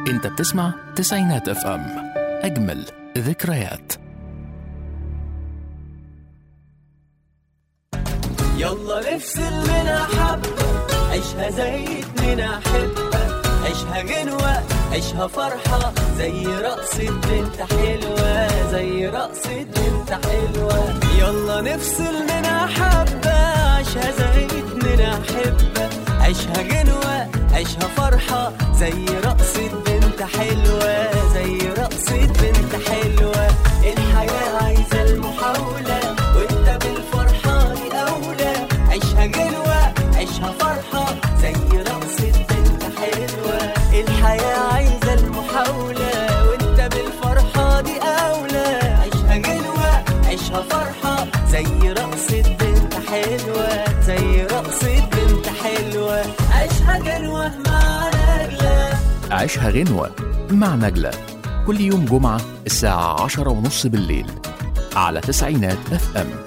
انت بتسمع تسعينات اف ام اجمل ذكريات يلا نفصل منها حبة عيشها زي اتنين أحبة عيشها غنوة عيشها فرحة زي رقصة بنت حلوة زي رقصة بنت حلوة يلا نفصل منها حبة عيشها زي اتنين أحبة عيشها غنوة عيشها فرحة زي رقصة بنت حلوة زي رقصة بنت حلوة الحياة عايزة المحاولة وانت بالفرحة دي أولى عيشها غنوة عيشها فرحة زي رقصة بنت حلوة الحياة عايزة المحاولة وانت بالفرحة دي أولى عيشها غنوة عيشها فرحة زي رقصة بنت حلوة زي رقصة بنت حلوة عيشها غنوة مع نجلة عيشها غنوة مع نجلة كل يوم جمعة الساعة عشرة ونص بالليل على تسعينات اف ام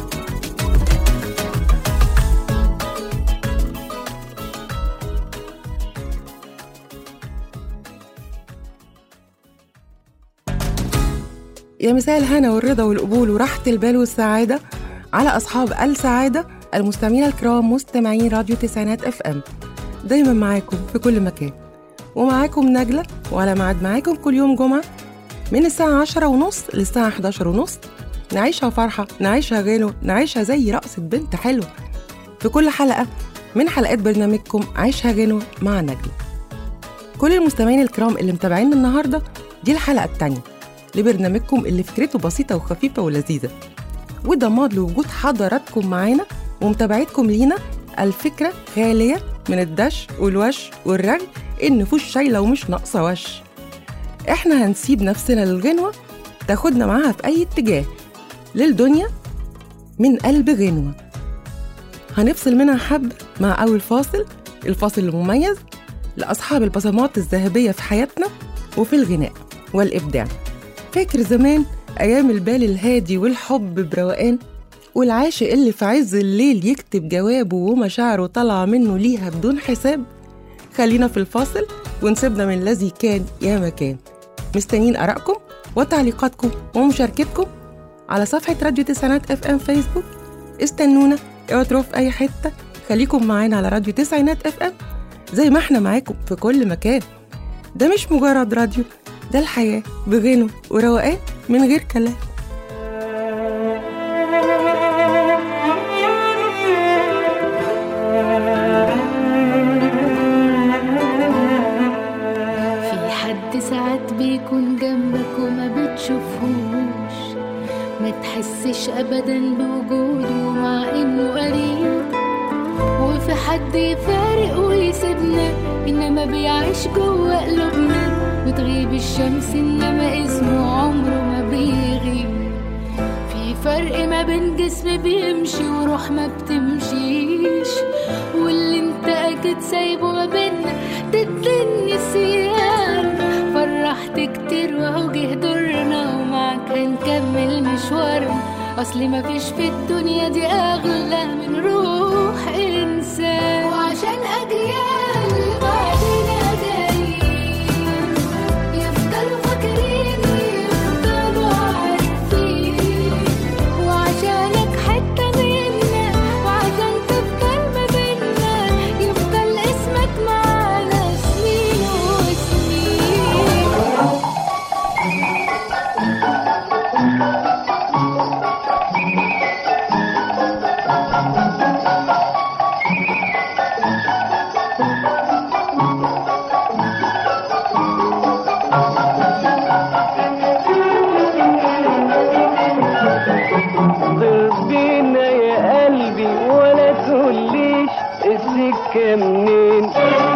يا مساء الهنا والرضا والقبول وراحة البال والسعادة على أصحاب السعادة المستمعين الكرام مستمعين راديو تسعينات اف ام دايما معاكم في كل مكان ومعاكم نجلة وعلى ميعاد معاكم كل يوم جمعة من الساعة عشرة ونص للساعة 11 ونص نعيشها فرحة نعيشها غنو نعيشها زي رقصة بنت حلوة في كل حلقة من حلقات برنامجكم عيشها غنو مع نجلة كل المستمعين الكرام اللي متابعين النهاردة دي الحلقة التانية لبرنامجكم اللي فكرته بسيطة وخفيفة ولذيذة وضمان لوجود حضراتكم معانا ومتابعتكم لينا الفكرة خالية من الدش والوش والرغي النفوس شايلة ومش ناقصة وش احنا هنسيب نفسنا للغنوة تاخدنا معاها في أي اتجاه للدنيا من قلب غنوة هنفصل منها حبة مع أول فاصل الفاصل المميز لأصحاب البصمات الذهبية في حياتنا وفي الغناء والإبداع فاكر زمان أيام البال الهادي والحب بروقان والعاشق اللي في عز الليل يكتب جوابه ومشاعره طالعة منه ليها بدون حساب خلينا في الفاصل ونسيبنا من الذي كان يا مكان مستنيين آرائكم وتعليقاتكم ومشاركتكم على صفحة راديو تسعينات اف ام فيسبوك استنونا اوعوا تروحوا في أي حتة خليكم معانا على راديو تسعينات اف ام زي ما احنا معاكم في كل مكان ده مش مجرد راديو ده الحياة بغنو وروقان من غير كلام في حد ساعات بيكون جنبك وما بتشوفهوش ما تحسش ابدا بوجوده مع انه قريب وفي حد يفارق ويسيبنا انما بيعيش جوه قلوبنا وتغيب الشمس انما اسمه عمره ما بيغيب في فرق ما بين جسم بيمشي وروح ما بتمشيش واللي انت اكيد سايبه ما بينا ضد النسيان فرحت كتير وهو جه دورنا ومعاك هنكمل مشوارنا اصل ما فيش في الدنيا دي اغلى من روح انسان وعشان اجيال بعدنا جايين يفضلوا فاكرين يفضلوا عارفين وعشانك حتة منا وعشان تفضل ما بينا يفضل اسمك معانا سنين وسنين ضرب بينا يا قلبي ولا تقوليش السكة منين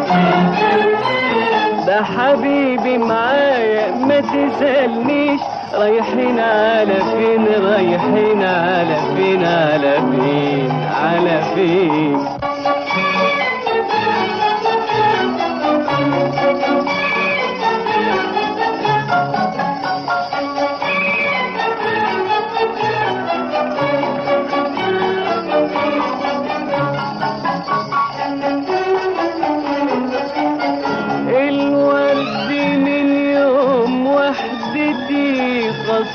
ده حبيبي معايا ما تسألنيش رايحين على فين رايحين على فين على فين على فين الورد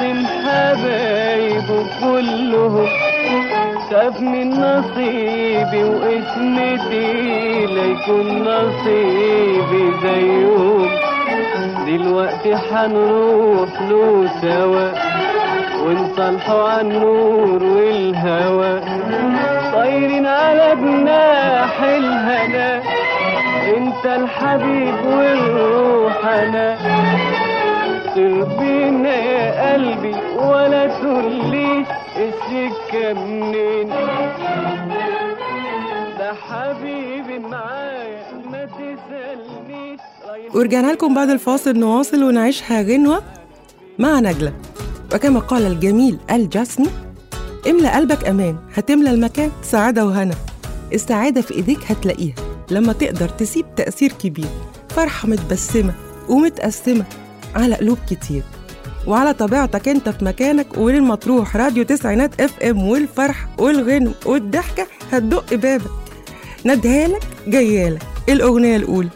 من حبايبه كلهم خاف من نصيبي واسمتي ليكون نصيبي زيهم دلوقتي حنروح له سوا ونصالحوا عن النور والهوى طايرين على جناح الهنا انت الحبيب والروح انا سر بينا يا قلبي ولا تقوليش السكة منين ده حبيبي معايا ما تسألنيش رايح ورجعنا لكم بعد الفاصل نواصل ونعيشها غنوة مع نجلة وكما قال الجميل الجسمي املى قلبك أمان هتملى المكان سعادة وهنا السعادة في إيديك هتلاقيها لما تقدر تسيب تأثير كبير فرحة متبسمة ومتقسمة على قلوب كتير وعلى طبيعتك انت في مكانك ولما تروح راديو تسعينات اف ام والفرح والغنم والضحكة هتدق بابك ندهالك جيالك الأغنية الأولى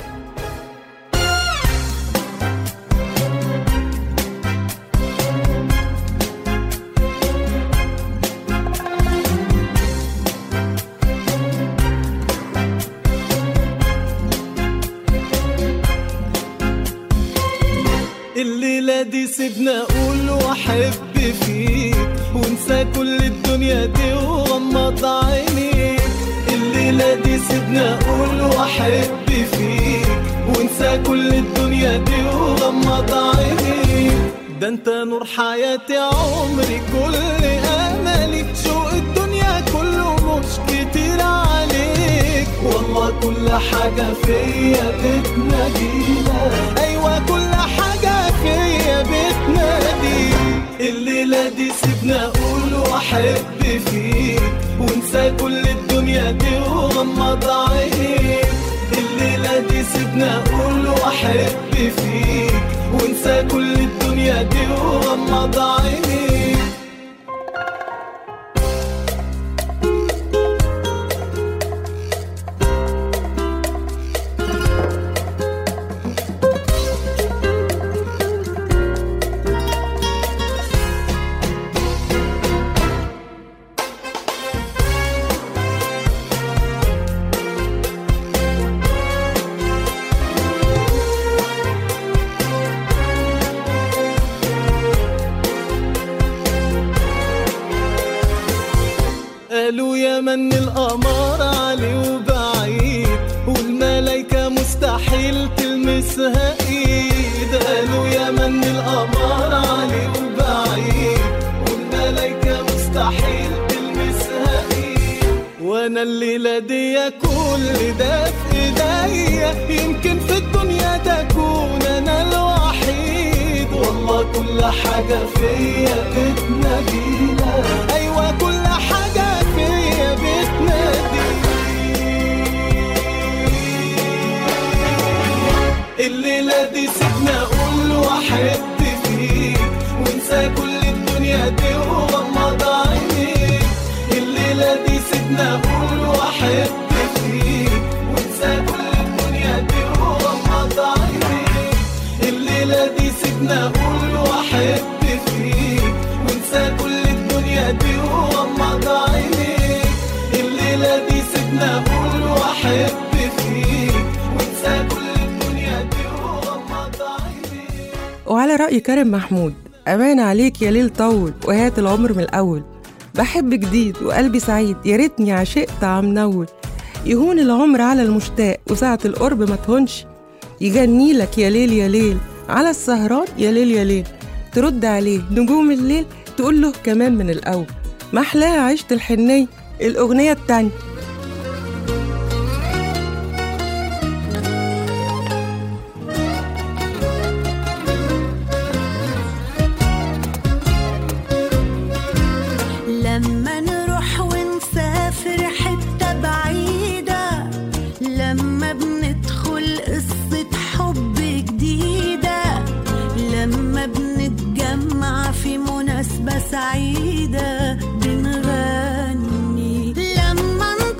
الليلة دي سيبنا أقول وأحب فيك وانسى كل الدنيا دي وغمض عينيك الليلة دي سيبنا أقول وأحب فيك وانسى كل الدنيا دي وغمض عينيك ده انت نور حياتي عمري كل املي شوق الدنيا كله مش كتير عليك والله كل حاجة فيا بتنادينا ايوه كل حاجة فيا بتنادي الليلة دي سيبنا اقول واحب فيك وانسى كل الدنيا دي وغمض عينيك الليلة دي سيبنا اقول واحب فيك وانسى كل الدنيا دي وغمض عينيك قالوا يا من القمر علي وبعيد والملايكة مستحيل تلمسها ايد قالوا يا من القمر علي وبعيد والملايكة مستحيل تلمسها ايد وانا الليلة دي كل ده في ايديا يمكن في الدنيا تكون انا الوحيد والله كل حاجة فيا بتنادينا ايوه كل حاجة فيا بتنادي الليلة دي سيبنا اقول واحب فيك وانسى كل الدنيا دي وغمض عينيك الليلة دي سيبنا اقول واحب فيك وانسى كل الدنيا دي وغمض عينيك الليلة دي سيبنا اقول واحب فيك وانسى كل الدنيا دي وغمض عينيك الليلة دي سيبنا اقول واحب فيك وانسى كل الدنيا دي وغمض عينيك وعلى رأي كريم محمود أمان عليك يا ليل طول وهات العمر من الأول بحب جديد وقلبي سعيد يا ريتني عشقت عم نول يهون العمر على المشتاق وساعة القرب ما تهونش يجني لك يا ليل يا ليل على السهران يا ليل يا ليل ترد عليه نجوم الليل تقول له كمان من الأول محلاها عشت الحنية الأغنية التانية لما نروح ونسافر حتة بعيدة لما بندخل قصة حب جديدة لما بنتجمع في مناسبة سعيدة بنغني لما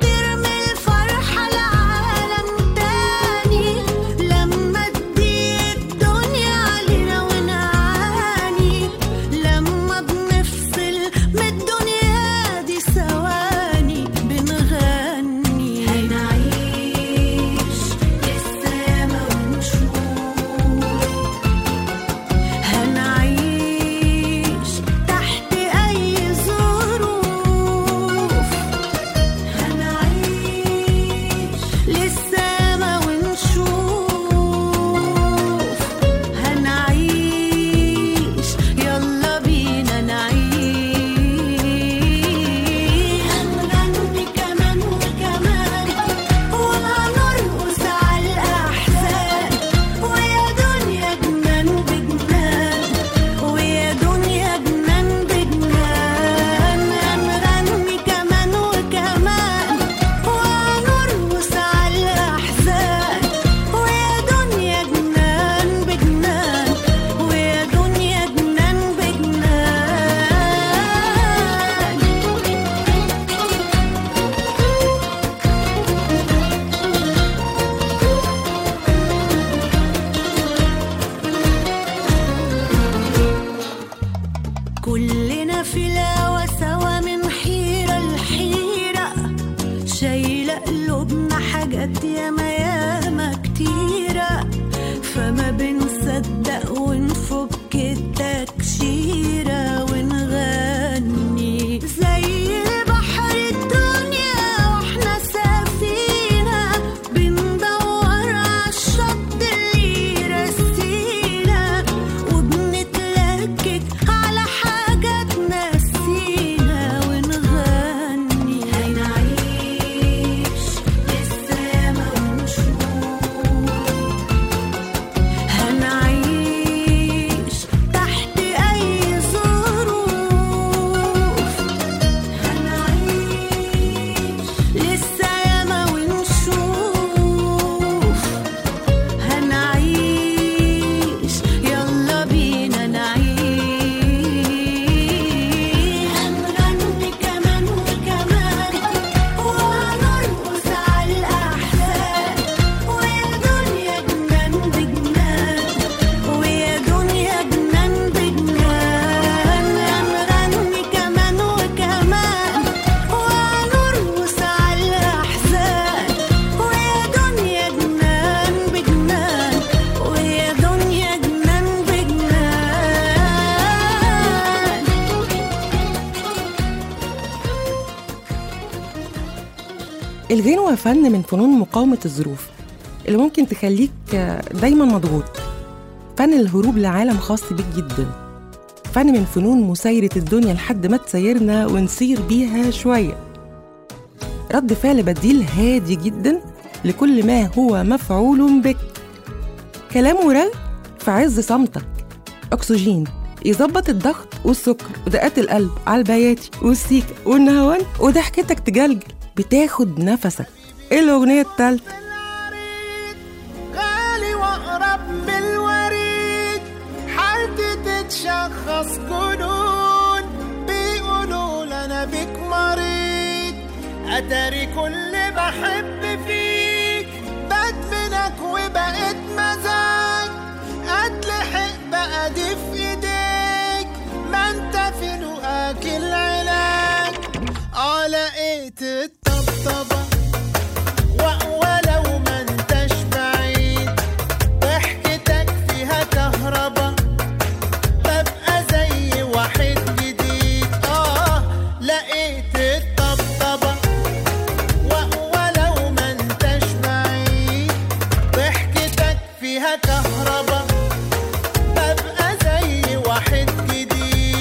الغنوة فن من فنون مقاومة الظروف اللي ممكن تخليك آه، دايما مضغوط فن الهروب لعالم خاص بيك جدا فن من فنون مسايرة الدنيا لحد ما تسيرنا ونسير بيها شوية رد فعل بديل هادي جدا لكل ما هو مفعول بك كلامه رغ في عز صمتك أكسجين يظبط الضغط والسكر ودقات القلب على البياتي والسيكة والنهوان وضحكتك تجلجل بتاخد نفسك ايه الأغنية التالتة العريض غالي واقرب من الوريد حالتي تتشخص جنون بيقولوا انا بيك مريض اتاري كل بحب فيك بدمنك وبقيت مزاج اتلحق بقى دي في ايديك ما انت في لقاك العلاج اه لقيت الطبطبه و- ولو ما انتش بعيد ضحكتك فيها كهربا ببقى زي واحد جديد اه لقيت الطبطبة و- ولو ما انتش بعيد ضحكتك فيها كهربا ببقى زي واحد جديد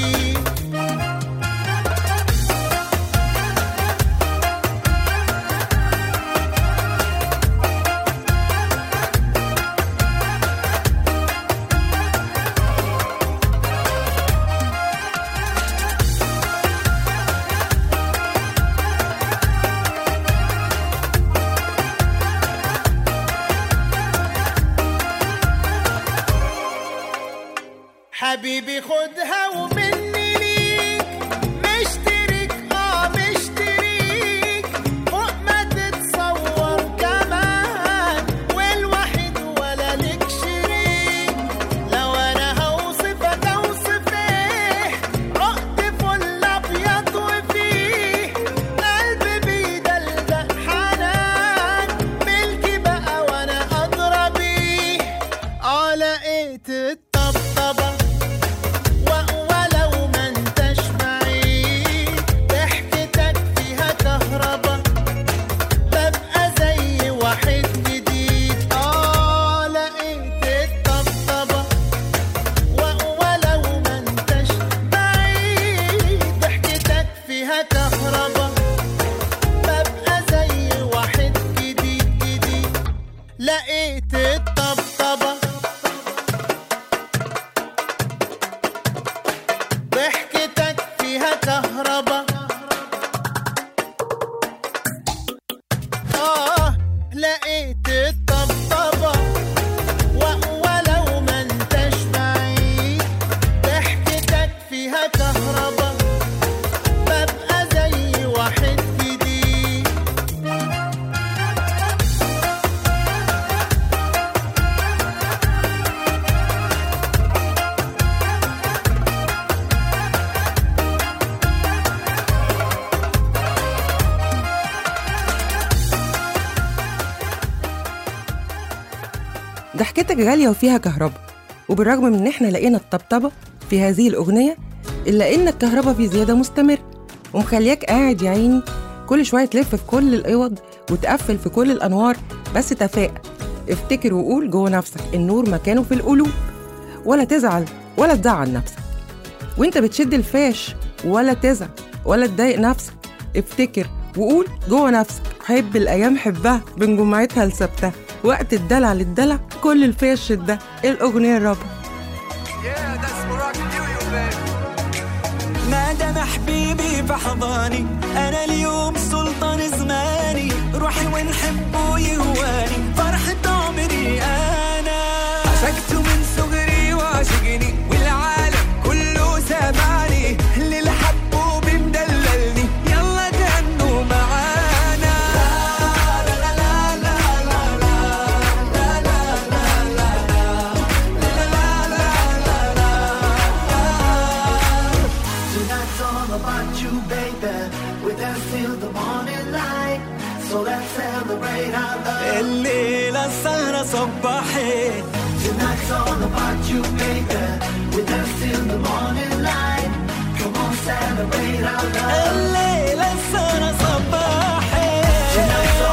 حبيبي خدها ومني ليك مشترك اه مشتريك فوق ما تتصور كمان والوحيد ولا لك شريك لو انا هوصفك اوصف ايه عقد فل ابيض وفيه قلبي بيدلدق حنان ملكي بقى وانا ادرى بيه اه لقيت الطبطبه و- ولو ما انتش بعيد ضحكتك فيها كهربا ببقى زي واحد جديد اه لقيت الطبطبة و- ولو ما انتش بعيد ضحكتك فيها كهربا ببقى زي واحد جديد جديد لقيت الطبطبة ضحكتك فيها كهربا آه لقيت الطبطبة و- ولو ما انتش بعيد ضحكتك فيها كهربا ببقى زي واحد جديد ضحكتك غالية وفيها كهرباء وبالرغم من إن إحنا لقينا الطبطبة في هذه الأغنية إلا إن الكهرباء في زيادة مستمر ومخلياك قاعد يا عيني كل شوية تلف في كل الأوض وتقفل في كل الأنوار بس تفاءل افتكر وقول جوه نفسك النور مكانه في القلوب ولا تزعل ولا تزعل نفسك وانت بتشد الفاش ولا تزعل ولا تضايق نفسك افتكر وقول جوه نفسك حب الايام حبها بين جمعتها لسبتها وقت الدلع للدلع كل الفاش ده الاغنيه الرابعه ما دام حبيبي في حضاني انا اليوم سلطان زماني روحي ونحبه يهواني فرحة عمري انا عشقته من صغري وعشقني والعالم كله سامعني اللي لحبه بمدللني يلا غنوا معانا لا لا لا لا لا لا لا لا لا لا لا Tonight's all about you, baby. With us till the morning light. So let's celebrate our love. الليلة السهرة صباحين Tonight's all about you, baby. With us till the morning light. Come on, celebrate our love. الليلة السهرة صباحين Tonight's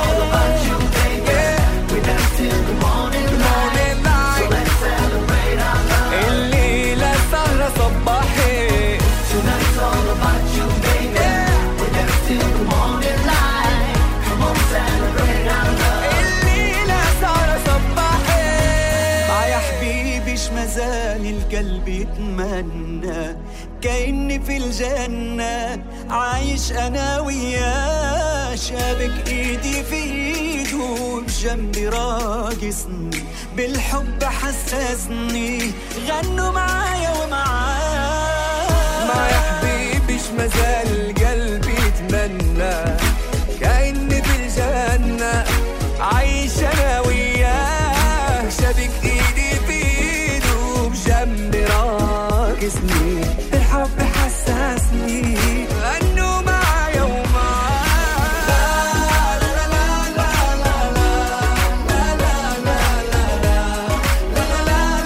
قلبي يتمنى كأني في الجنة عايش أنا وياه شابك إيدي في إيده بجنبي راقصني بالحب حسسني غنوا معايا ومعاه ما يا حبيبي ش مازال قلبي يتمنى كأني في الجنة عايش أنا وياه شابك إيدي في إيده بجنبي راقصني الحب حسسني غنوا معايا ومعاه لا لا لا لا لا لا لا لا لا لا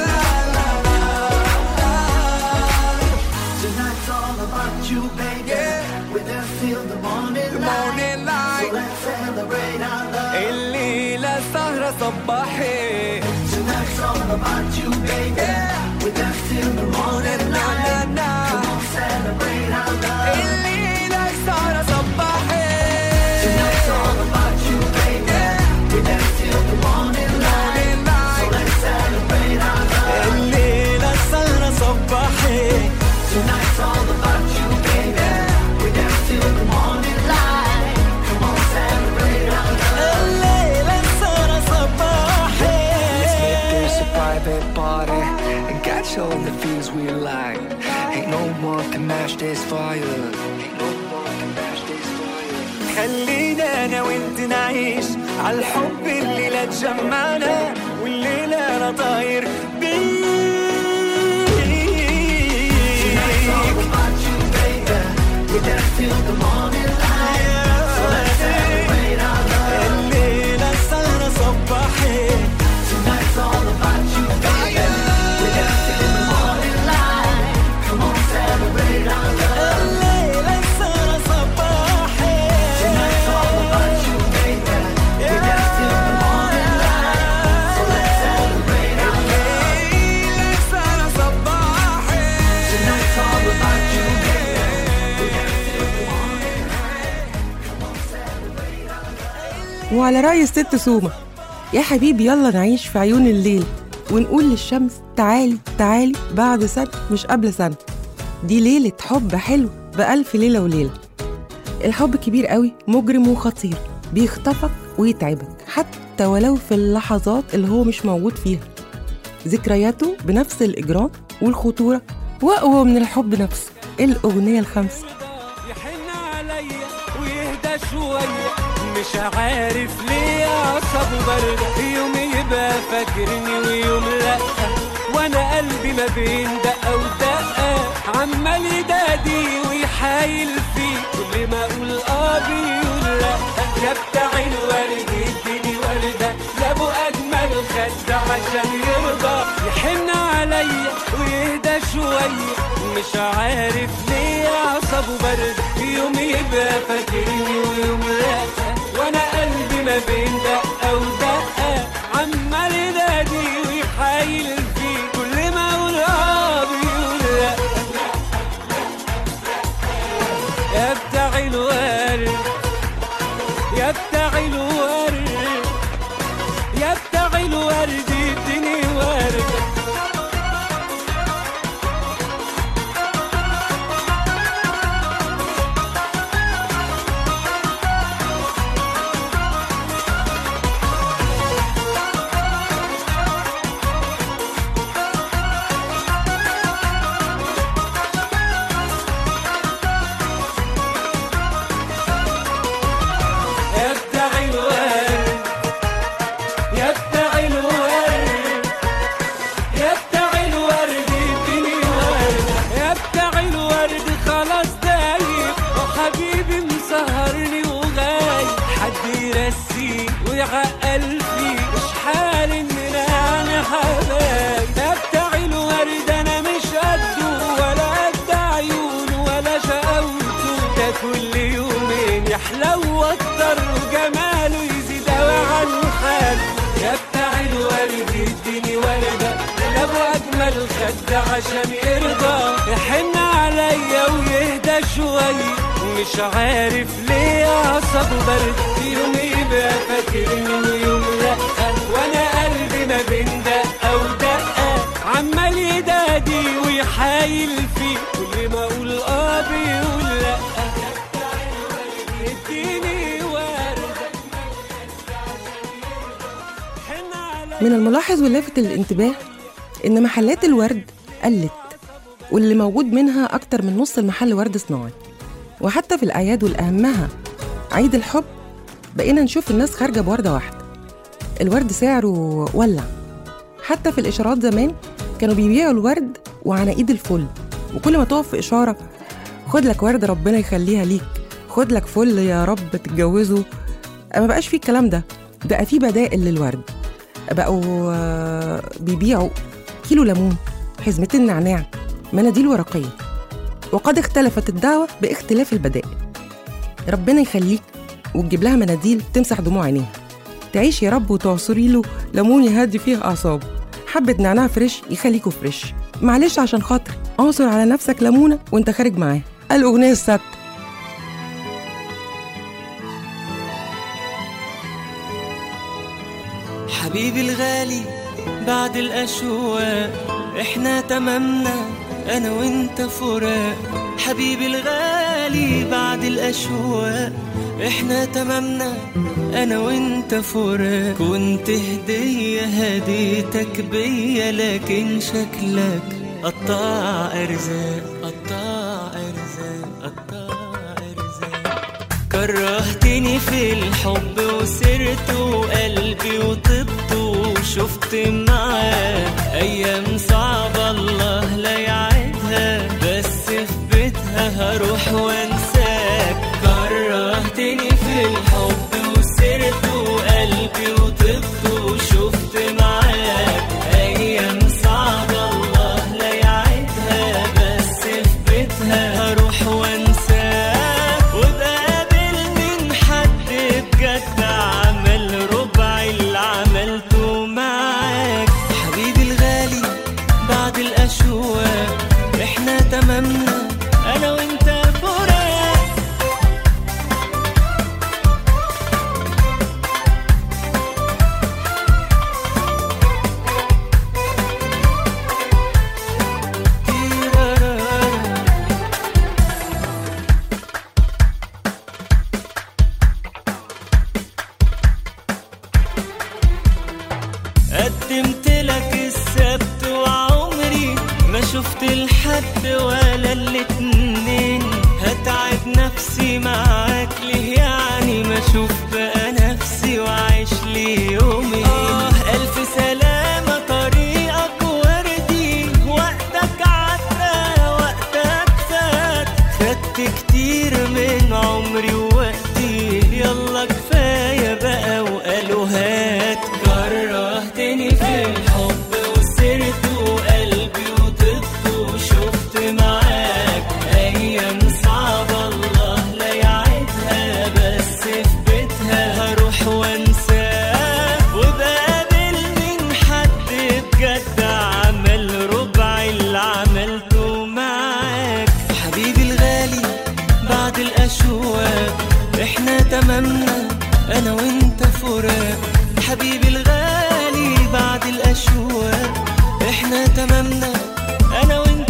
Tonight's all about you, baby. With us till the morning light. morning So light let's celebrate our love. الليلة سهرة صباحي Tonight's all about you, baby. With us till the morning light. Come on, celebrate our love. الليلة سهرة صباحي Tonight's all about you, baby. With us till the morning light. So let's celebrate our love. الليلة سهرة صباحي Tonight's all about you, baby. With us till the morning light. Come on, celebrate our love. الليلة سهرة صباحي Let's make this a private party and catch all the feels we like. Ain't no one can match this fire. Ain't no one can match this fire. خلينا انا وانت نعيش على الحب اللي لا تجمعنا والليلة انا طاير Tonight's all بيك about you, baby. With us till the morning light. So let's celebrate our love. الليلة سهرة صباحي Tonight's all about you, baby. With us till the morning light. Come on, celebrate our love. الليلة سهرة صباحي Tonight's all about you, baby. With us till the morning light. So let's celebrate our love. الليلة سهرة صباحي Tonight's all about you, baby. With us till the morning light. Come on, celebrate our love. وعلى رأي الست سومة يا حبيبي يلا نعيش في عيون الليل ونقول للشمس تعالي تعالي بعد سنة مش قبل سنة دي ليلة حب حلو بألف ليلة وليلة الحب كبير قوي مجرم وخطير بيخطفك ويتعبك حتى ولو في اللحظات اللي هو مش موجود فيها ذكرياته بنفس الإجرام والخطورة وأقوى من الحب نفسه الأغنية الخامسة يحن عليا ويهدى شوية مش عارف ليه عصبه برد يوم يبقى فاكرني ويوم لأ وانا قلبي ما بين دقة ودقة عمال يدادي ويحايل فيه كل ما اقول اه بيقول لا يا بتاع الورد اديني وردة لابو اجمل خد عشان يرضى يحن عليا ويهدى شوية مش عارف ليه عصبه برد يوم يبقى فاكرني ويوم لا وانا قلبي ما بين دقة ودقة عمال ينادي ويحايل فيه كل ما اقول اه بيقول لا يا بتاع الورد يا بتاع الورد يا بتاع الورد اديني ورد يا بتاع الورد يا بتاع الورد يا بتاع الورد اديني ورد يا بتاع الورد خلاص دايب وحبيبي مسهرني وغايب حد يرسي ويعقل فيه مش حال اننا يعني حبايب يا بتاع الورد انا مش قده ولا قد عيونه ولا شقاوته ده كل يومين يحلو اكتر وجماله يزيد اوي عن حال يا بتاع الورد اديني وردة لابو اجمل خد عشان يرضى يحن عليا ويهدى شوية مش عارف ليه عصبه برد يوم يبقى فاكرني ويوم لا وانا قلبي ما بين دقة ودقة عمال يدادي من الملاحظ واللافت للانتباه إن محلات الورد قلت واللي موجود منها أكتر من نص المحل ورد صناعي وحتى في الأعياد والأهمها عيد الحب بقينا نشوف الناس خارجة بوردة واحدة الورد سعره ولع حتى في الإشارات زمان كانوا بيبيعوا الورد وعناقيد الفل وكل ما تقف في إشارة خد لك ورد ربنا يخليها ليك خد لك فل يا رب تتجوزه ما بقاش فيه الكلام ده بقى فيه بدائل للورد بقوا آه، بيبيعوا كيلو ليمون حزمتين نعناع مناديل ورقية وقد اختلفت الدعوة باختلاف البدائل ربنا يخليك وتجيب لها مناديل تمسح دموع عينيها تعيش يا رب وتعصري له ليمون يهدي فيه أعصابه حبة نعناع فريش يخليكوا فريش معلش عشان خاطري اعصر على نفسك ليمونة وانت خارج معاه الأغنية الثابتة حبيبي الغالي بعد الأشواق احنا تمامنا أنا وأنت فراق حبيبي الغالي بعد الأشواق احنا تمامنا أنا وأنت فراق كنت هدية هديتك بيا لكن شكلك قطاع أرزاق قطاع أرزاق قطاع أرزاق كرهتني في الحب وسرت وقلبي وطبت وشفت معاه ايام صعبة الله لا يعيدها بس في بيتها هروح وانساك كرهتني في الحب وسرت وقلبي وطبت وشفت معاك ايام صعبة الله لا يعيدها بس في بيتها هروح وانساك وبقابل من حد بجد عمل ربع اللي عملته معاك حبيبي الغالي بعد الاشواق احنا تمامنا انا وانت فراق قدمت لك السبت وعمري ما شفت الحد ولا الاتنين هتعب نفسي معاك ليه يعني ما اشوف بقى نفسي واعيش لي يومين آه الف سلامة طريقك وردي وقتك عدى وقتك فات خدت كتير من عمري ووقتي يلا كفاية بقى وقالوا هات كرهتني في الحب وسرت وقلبي وطبت وشفت معاك أيام صعبة الله لا يعيدها بس في بيتها هروح وانساك وبقابل من حد بجد عمل ربع اللي عملته معاك حبيبي الغالي بعد الأشواق احنا تمامنا أنا وأنت فراق حبيبي الغالي بعد الأشواق احنا تمامنا أنا وأنت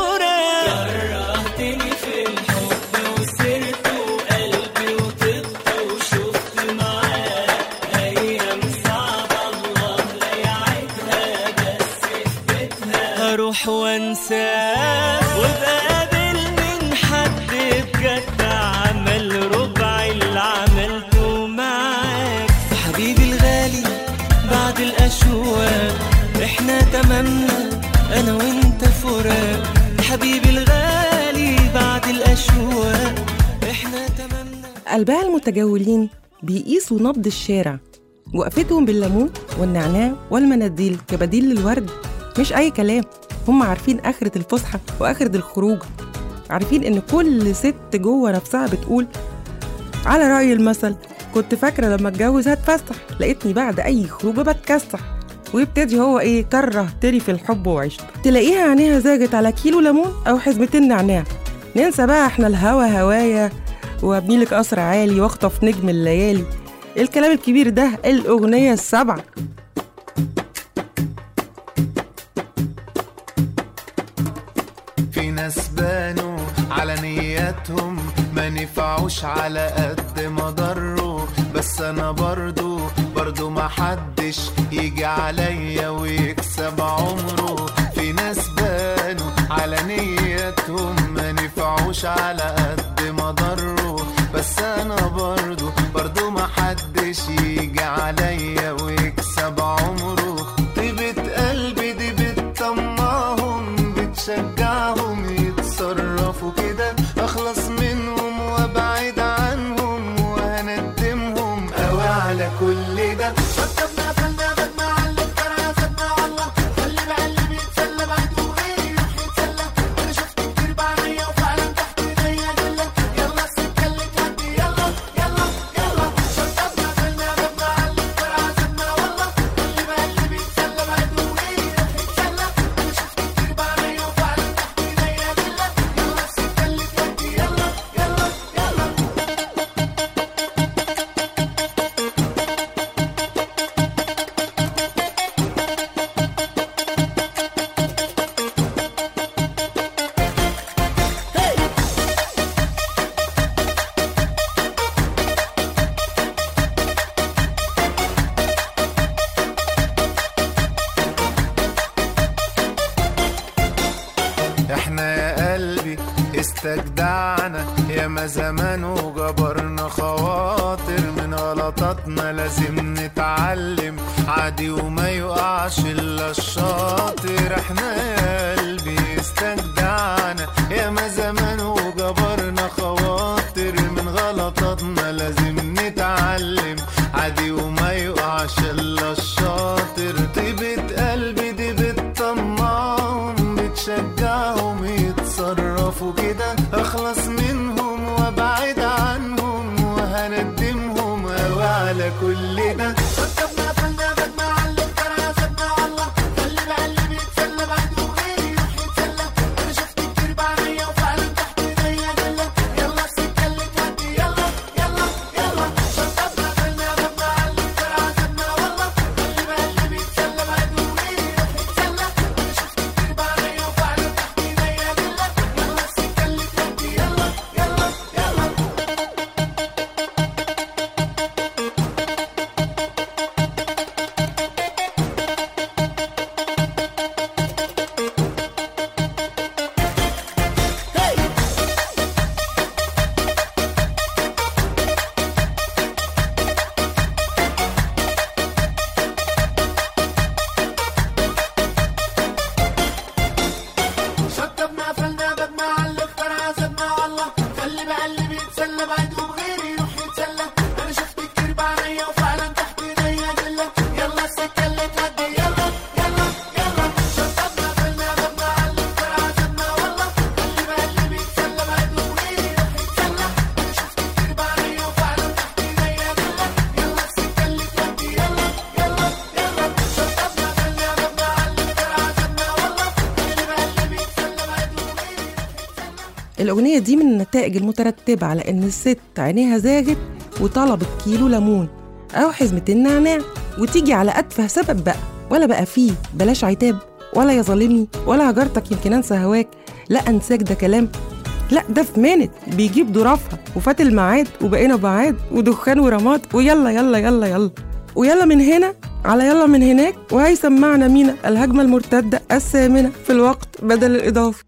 فراق كرهتني في الحب وسرت وقلبي وطبت وشفت معاك أيام صعبة الله لا يعيدها بس في بيتها هروح وانساك وبقابل من حد بجد عمل ربع اللي عملته معاك حبيبي الغالي بعد الأشواق احنا تمامنا أنا وأنت فراق حبيبي الغالي بعد الأشواق احنا تمامنا الباعة المتجولين بيقيسوا نبض الشارع وقفتهم بالليمون والنعناع والمناديل كبديل للورد مش أي كلام هم عارفين آخرة الفسحة وآخرة الخروج عارفين إن كل ست جوه نفسها بتقول على رأي المثل كنت فاكرة لما اتجوز هتفسح لقيتني بعد أي خروجة بتكسح ويبتدي هو ايه كرهتني في الحب وعشت تلاقيها عينيها زاجت على كيلو ليمون او حزمتين نعناع ننسى بقى احنا الهوا هوايا وابني لك قصر عالي واخطف نجم الليالي الكلام الكبير ده الاغنيه السبعه في ناس بانوا على نياتهم ما نفعوش على قد ما ضروا بس انا برضو برضو محدش يجي عليا ويكسب عمره في ناس بانوا على نيتهم ما نفعوش على قد ما ضروا بس انا برضو برضو محدش يجي عليا ويكسب عمره طيبة قلبي دي بتطمعهم بتشجعهم يتصرفوا كده اخلص منهم وابعد عنهم وهندمهم قوي على كل ده شطبنا فلنا بدنا علم ترى سدنا والله خلي بعلي بيتسلى بعد وغيري يروح يتسلى انا شفت كتير بعينيا وفعلا تحت ايديا جلة يلا السكة اللي تهدي يلا يلا يلا شطبنا فلنا بدنا علم ترى سدنا والله خلي بعلي بيتسلى بعد وغيري يروح يتسلى انا شفت كتير بعينيا وفعلا تحت ايديا جلة يلا السكة اللي تهدي يلا يلا يلا احنا يا قلبي استجدعنا يا ما زمان وجبرنا خواطر من غلطاتنا لازم نتعلم عادي وما يقعش الا الشاطر احنا يا قلبي استجدعنا يا ما زمان وجبرنا خواطر من غلطاتنا لازم نتعلم عادي وما يقعش الا الشاطر طيبة قلبي دي بتطمعهم بتشجعهم يتصرفوا كده اخلص منهم وابعد عنهم وهندمهم قوي على كل ده ركبنا فلنا بدنا علم ترى سدنا والله خلي بعلي بيتسلى بعد وغيري يروح يتسلى انا شفت كتير بعينيا وفعلا تحت ايديا جلة يلا السكة اللي تهدي يلا يلا يلا شطبنا فلنا بدنا علم ترى سدنا والله خلي بعلي بيتسلى بعد وغيري يروح يتسلى انا شفت كتير بعينيا وفعلا تحت ايديا جلة يلا السكة اللي تهدي يلا يلا يلا شطبنا فلنا بدنا علق ترى سدنا والله خلي بعلي بيتسلى بعد وغيري يروح يتسلى انا شفت كتير بعينيا وفعلا تحت ايديا جلة يلا السكة اللي تهدي يلا يلا يلا شطبنا فلنا بدنا علق ترى سدنا والله خلي بعلي بيتسلى بعد وغيري يروح يتسلى انا شفت كتير بعينيا وفعلا تحت ايديا جلة يلا السكة اللي تهدي يلا يلا يلا شطبنا فلنا بدنا علق ترى سدنا والله خلي بعلي بيتسلى بعد وغيري الأغنية دي من النتائج المترتبة على إن الست عينيها زاغت وطلبت كيلو ليمون أو حزمتين نعناع وتيجي على أتفه سبب بقى ولا بقى فيه بلاش عتاب ولا يا ظالمني ولا هجرتك يمكن أنسى هواك لا أنساك ده كلام لا ده في مانت بيجيب ظرافها وفات الميعاد وبقينا بعاد ودخان ورماد ويلا يلا يلا يلا ويلا من هنا على يلا من هناك وهيسمعنا مينا الهجمة المرتدة الثامنة في الوقت بدل الإضافي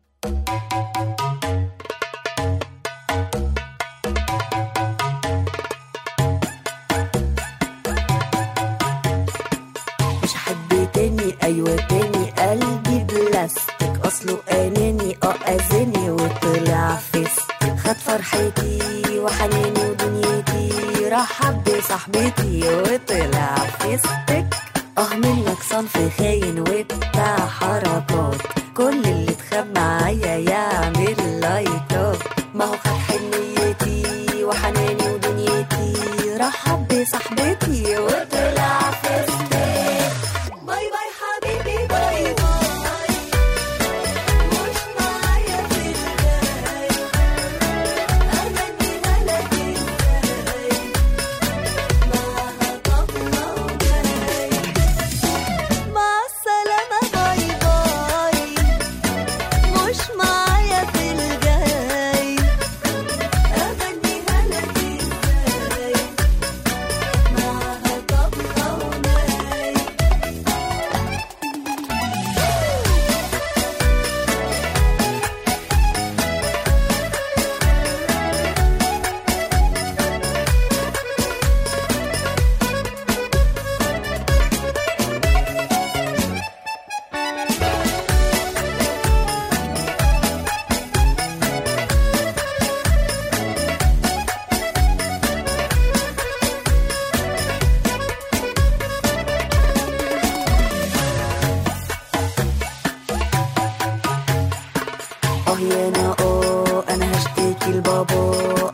مش حد تاني ايوه تاني قلبي بلاستيك اصله اناني اه اذاني وطلع فيستك خد فرحتي وحناني ودنيتي رحب بصاحبتي وطلع فيستك اه منك صنف خاين وبتاع حركات كل اللي اتخاب معايا يعمل لايكات ما هو خد حنيتي وحناني ودنيتي رحب بصاحبتي وطلع فيستك باي باي حبيبي باي باي مش معايا في الجاي انا دي ملك ازاي معاها طبلة وجاي مع السلامة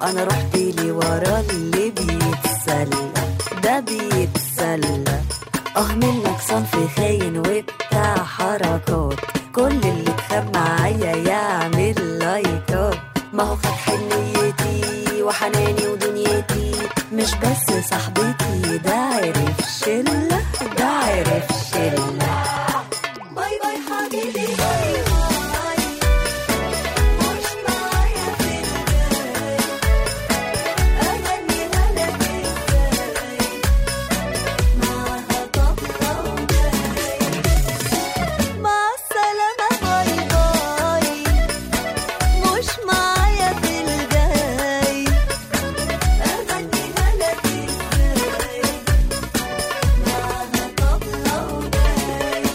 انا رحت لي ورا اللي بيتسلى ده بيتسلى اه منك صنف خاين وبتاع حركات كل اللي اتخاب معايا يعمل لايكات ما هو خد حنيتي وحناني ودنيتي مش بس صاحبتي ده عرف شلة ده عرف شلة باي باي حبيبي باي باي مش معايا في الجاي أغني لك ازاي معاها طبلة وجاي مع السلامة باي باي مش معايا في الجاي أغني لك ازاي معاها طبلة وجاي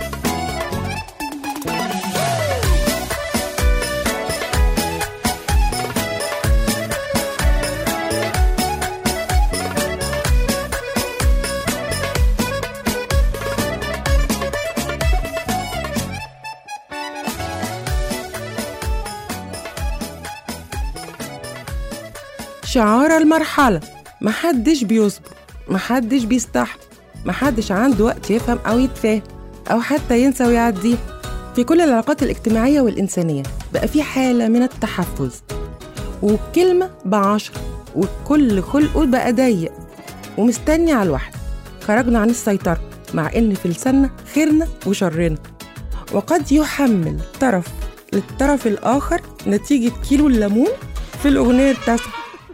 شعار المرحلة محدش بيصبر محدش بيستحمل محدش عنده وقت يفهم أو يتفاهم أو حتى ينسى ويعديه في كل العلاقات الاجتماعية والإنسانية بقى في حالة من التحفز وبكلمة بعشرة وكل خلقه بقى ضيق ومستني على الواحد خرجنا عن السيطرة مع إن في لساننا خيرنا وشرنا وقد يحمل طرف للطرف الآخر نتيجة كيلو الليمون في الأغنية التاسعة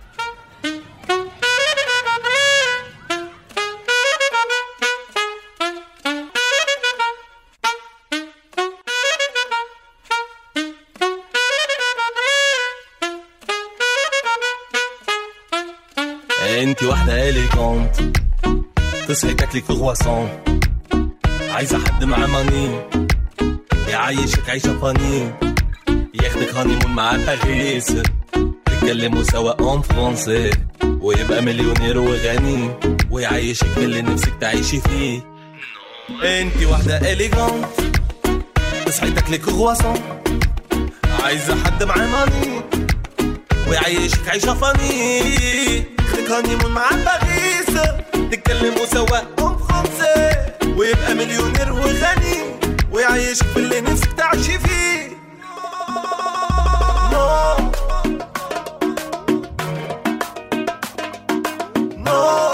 انت واحدة اليجونت تصحي تاكلي كرواسون عايزة حد معاه ماني يعيشك عيشة فاني ياخدك هانيمون مع باريس تتكلموا سوا اون فرونسي ويبقى مليونير وغني ويعيشك في اللي نفسك تعيشي فيه انت واحدة اليجونت تصحي تاكلي كرواسون عايزة حد معاه ماني ويعيشك عيشة فاني ياخدك هانيمون مع باريس تتكلموا سوا اون فرونسي ويبقى مليونير وغني ويعيشك في اللي نفسك تعيشي فيه نو نو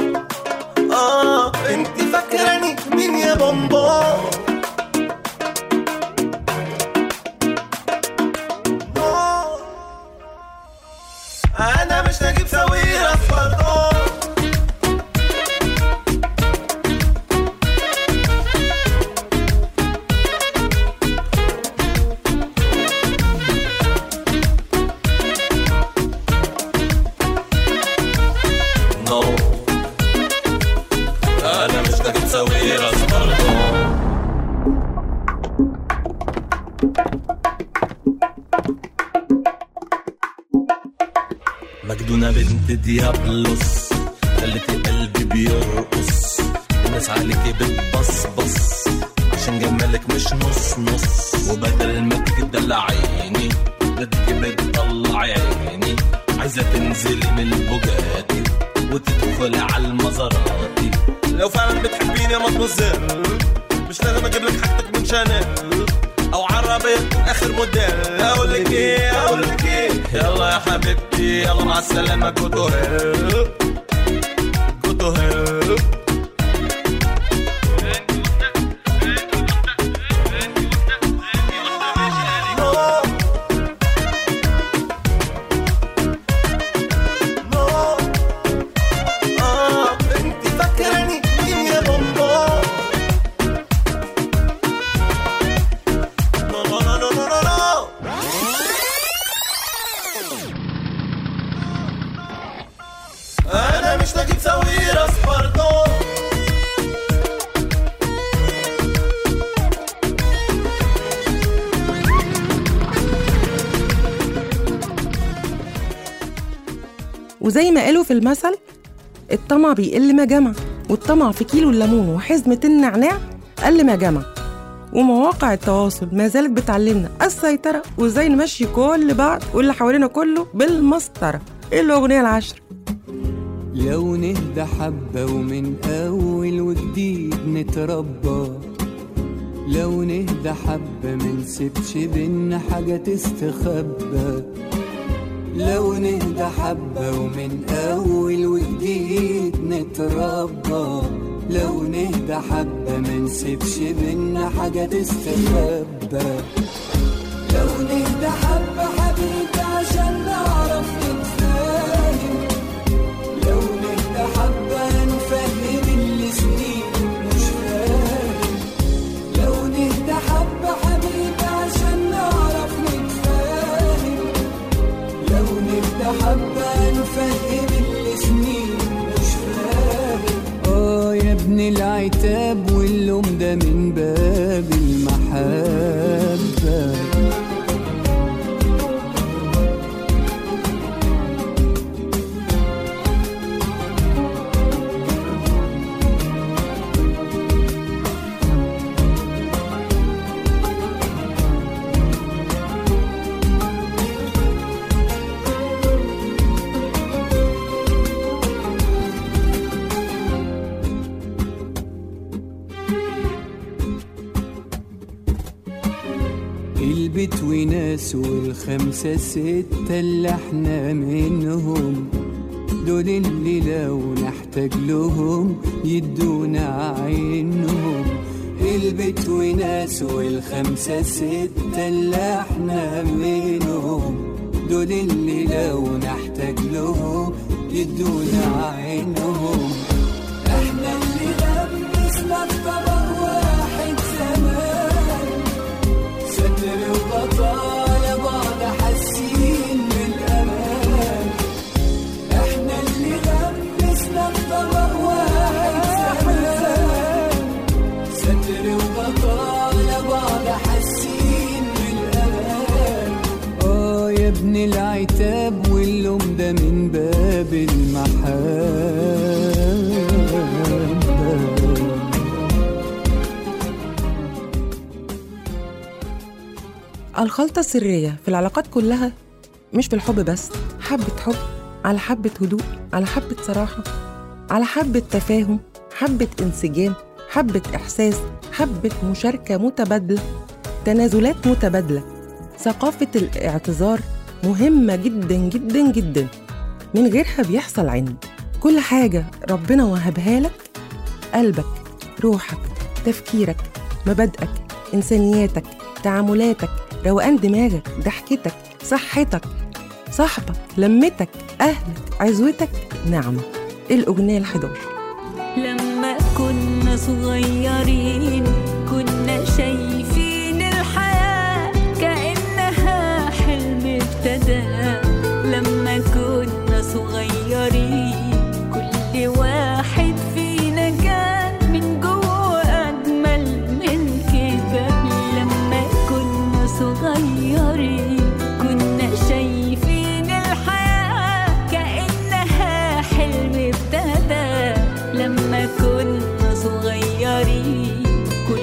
اه انت فاكراني مين يا بومبو نو انا مش نجيب سويرة اصفر نو انا مش نجيب سويرة اصفر مجنونة بنت ديابلوس خلتي قلبي بيرقص الناس عليكي بتبصبص عشان جمالك مش نص نص وبدل ما تيجي تدلعيني ده تيجي بتطلع عيني عايزة تنزلي من البوجاتي وتدخلي على المزاراتي لو فعلا بتحبيني يا مطمزل مش لازم اجيب لك حاجتك من شانيل او عربية من اخر موديل اقول لك ايه اقول لك ايه يلا يا حبيبتي يلا مع السلامة كوتو هيل كوتو هيل نو. نو. آه، انت فاكراني مين يا بومبو نو نو نو نو نو نو انا مش نجيب سويرة سباردون وزي ما قالوا في المثل الطمع بيقل ما جمع والطمع في كيلو الليمون وحزمة النعناع قل ما جمع ومواقع التواصل ما زالت بتعلمنا السيطرة وازاي نمشي كل بعض واللي حوالينا كله بالمسطرة ايه الاغنيه العشر لو نهدى حبة ومن أول وجديد نتربى لو نهدى حبة منسيبش بينا حاجة تستخبى لو نهدى حبة ومن أول وجديد نتربى لو نهدى حبة منسيبش بينا حاجة تستخبى لو نهدى حبة حبيبي عشان نعرف نتفاهم لو نهدى حبة نفهم اللي سنين مش فاهم لو نهدى حبة حبيبي عشان نعرف نتفاهم لو نهدى حبة نفهم اللي سنين مش فاهم اه يا ابن العتاب واللوم ده من باب المحبة البيت وناس والخمسة ستة اللي احنا منهم دول اللي لو نحتاج لهم يدونا عينهم البيت وناس والخمسة ستة اللي احنا منهم دول اللي لو نحتاج لهم يدونا عينهم احنا اللي لبسنا في طبق واحد زمان ستر وبطايا بعض حاسين بالامان احنا اللي لبسنا في طبق واحد زمان ستر وبطايا بعض حاسين بالامان اه يا ابن العتاب واللوم ده من باب المحبه الخلطة السرية في العلاقات كلها مش في الحب بس حبة حب على حبة هدوء على حبة صراحة على حبة تفاهم حبة انسجام حبة إحساس حبة مشاركة متبادلة تنازلات متبادلة ثقافة الاعتذار مهمة جدا جدا جدا من غيرها بيحصل عند كل حاجة ربنا وهبها لك قلبك روحك تفكيرك مبادئك إنسانياتك تعاملاتك روقان دماغك ضحكتك صحتك صاحبك لمتك أهلك عزوتك نعمة الأغنية الحداشر لما كنا صغيرين كنا شايفين الحياة كأنها حلم ابتدى لما كنا صغيرين كل واحد فينا كان من جوه أجمل من كده لما كنا صغيرين كنا شايفين الحياة كأنها حلم ابتدى لما كنا صغيرين كل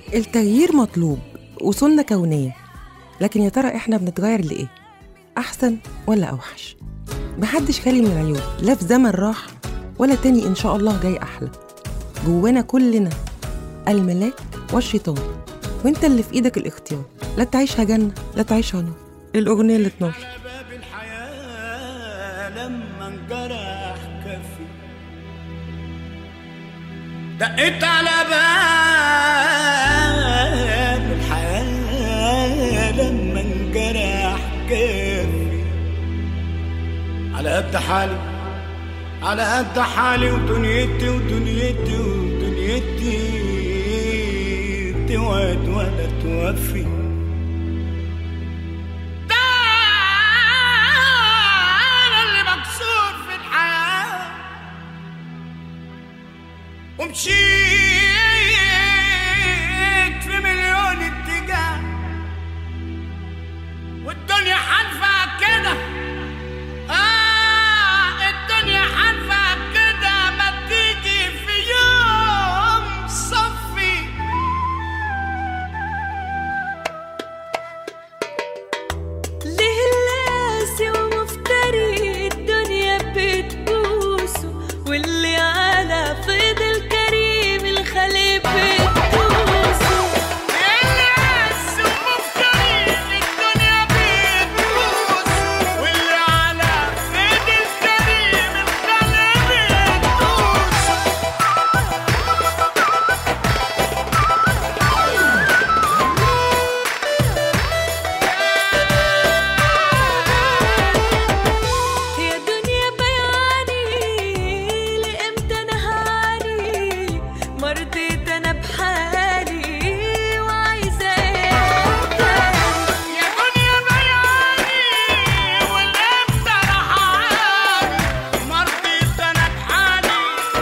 التغيير مطلوب وسنة كونية لكن يا ترى احنا بنتغير لإيه؟ أحسن ولا أوحش؟ محدش خالي من العيوب لا في زمن راح ولا تاني إن شاء الله جاي أحلى جوانا كلنا الملاك والشيطان وانت اللي في ايدك الاختيار لا تعيشها جنة لا تعيشها نار الأغنية اللي 12 باب الحياة لما انجرح كفي دقيت على باب الحياة لما انجرح كفي على قد حالي على قد حالي ودنيتي ودنيتي ودنيتي توعد ولا توفي أنا اللي مكسور في الحياة ومشيت في مليون اتجاه والدنيا حالفة كده آه الدنيا حالفة كده ما تيجي في يوم صفي ليه اللاسي ومفتري الدنيا بتبوسه واللي على فيض الكريم الخليل بتبوسه اللاسي ومفتري الدنيا بتبوسه واللي على فيض الكريم الخليل بتبوسه يا دنيا بياني لامتى انا هاني مرضيت انا بحالي وعايزه ايه تاني يا دنيا بياني والامتى انا هعاني مرضيت انا بحالي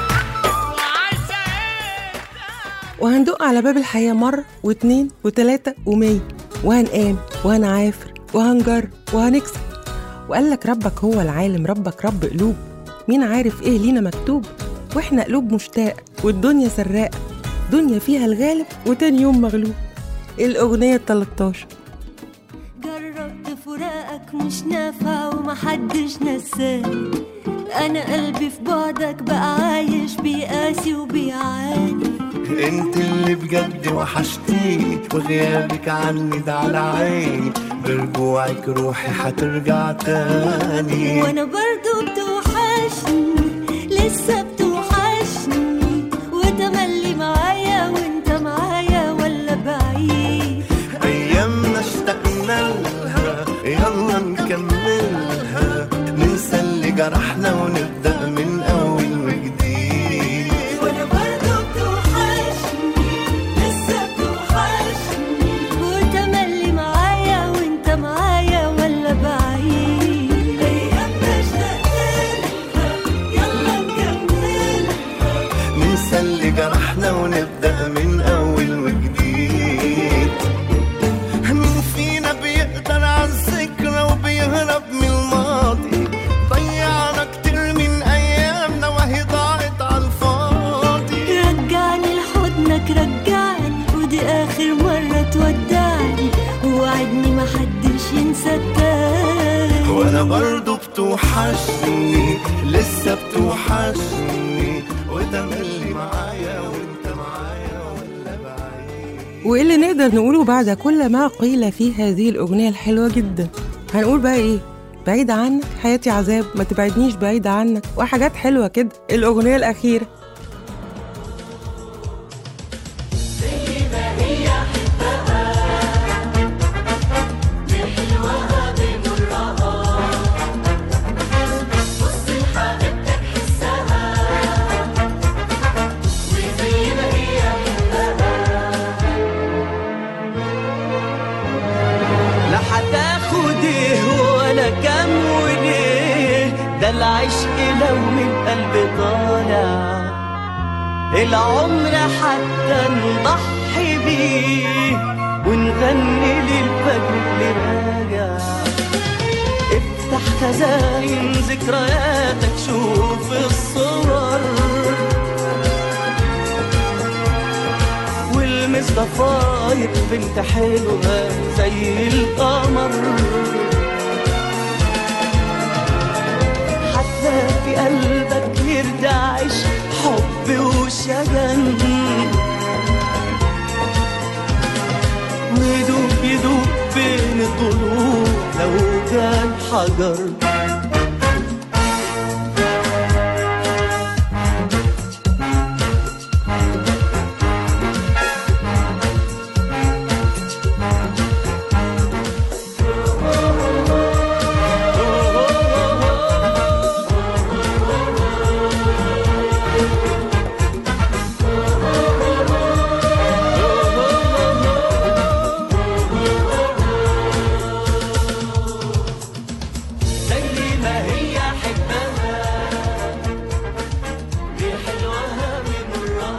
وعايزه ايه وهندق على باب الحياة مرة واتنين وتلاتة ومية وهنقام وهنعافر وهنجر وهنكسب وقال لك ربك هو العالم ربك رب قلوب مين عارف ايه لينا مكتوب واحنا قلوب مشتاقة والدنيا سراقة دنيا فيها الغالب وتاني يوم مغلوب الأغنية ال 13 جربت فراقك مش نافع ومحدش نساني انا قلبي في بعدك بقى عايش بيقاسي وبيعاني انت اللي بجد وحشتيني وغيابك عني ده على عيني برجوعك روحي هترجع تاني وانا برضو بتوحشني لسه بتوحشني وتملي معايا وانت معايا ولا بعيد ايامنا اشتقنا لها يلا نكملها ننسى اللي جرحنا ونبدا من اول وجديد وانا برضو بتوحشني لسه بتوحشني وتملي معايا وانت معايا ولا بعيد ايامنا اشتقنا يلا نكملها ننسى اللي جرحنا ونبدا من اول وجديد مين فينا بيقدر على الذكرى وبيهرب من الماضي ضيعنا كتير من ايامنا وهي ضاعت على الفاضي رجعني لحضنك رجعني ودي اخر مرة تودعني ووعدني محدش ينسى التاني وانا برضو بتوحشني لسه بتوحشني وتملي معايا وانت معايا ولا بعيد وايه اللي نقدر نقوله بعد كل ما قيل في هذه الأغنية الحلوة جدا هنقول بقى ايه بعيدة عنك حياتي عذاب ما تبعدنيش بعيدة عنك وحاجات حلوة كده الأغنية الأخيرة لا هتاخد ايه ولا كام وليه ده العشق لو من قلب طالع العمر حتى نضحي بيه ونغني للفجر اللي راجع افتح خزاين ذكرياتك شوف الصور والمس ضفاير بنت حلوة زي القمر حتى في قلبك يرتعش حب وشجن ويدوب يدوب بين الضلوع لو كان حجر زي ما هي حبها بحلوها بمرها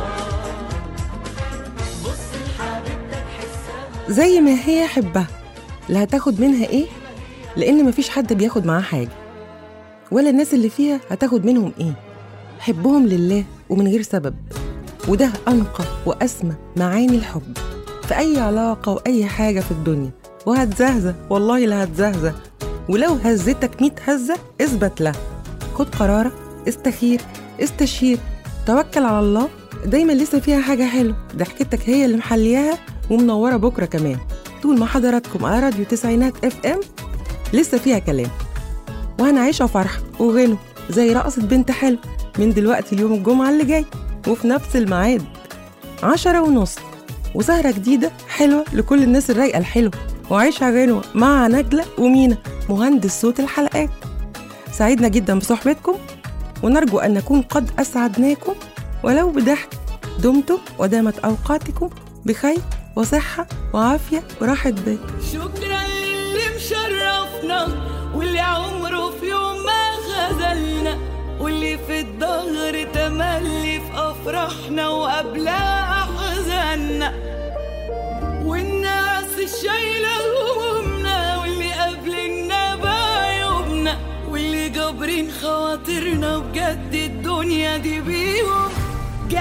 بص لحبيبتك حسها زي ما هي حبها لا هتاخد منها ايه لان مفيش حد بياخد معاه حاجه ولا الناس اللي فيها هتاخد منهم ايه حبهم لله ومن غير سبب وده انقى واسمى معاني الحب في اي علاقه واي حاجه في الدنيا وهتزهزه والله لا هتزهزه ولو هزتك ميت هزه اثبت لها خد قرارك استخير استشير توكل على الله دايما لسه فيها حاجه حلوه ضحكتك هي اللي محلياها ومنوره بكره كمان طول ما حضراتكم على راديو تسعينات اف ام لسه فيها كلام وهنعيشها فرحة وغنى زي رقصة بنت حلو من دلوقتي اليوم الجمعة اللي جاي وفي نفس الميعاد عشرة ونص وسهرة جديدة حلوة لكل الناس الرايقة الحلوة وعيشها غنوة مع نجلة ومينا مهندس صوت الحلقات سعيدنا جدا بصحبتكم ونرجو أن نكون قد أسعدناكم ولو بضحك دمتم ودامت أوقاتكم بخير وصحة وعافية وراحة بال شكرا للي مشرفنا واللي عمره في يوم ما خذلنا واللي في الظهر تملي في افراحنا وقبلها احزاننا والناس الشايله همومنا واللي قابلنا بعيوبنا واللي جابرين خواطرنا بجد الدنيا دي بيهم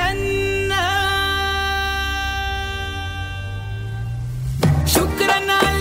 جنه شكرا على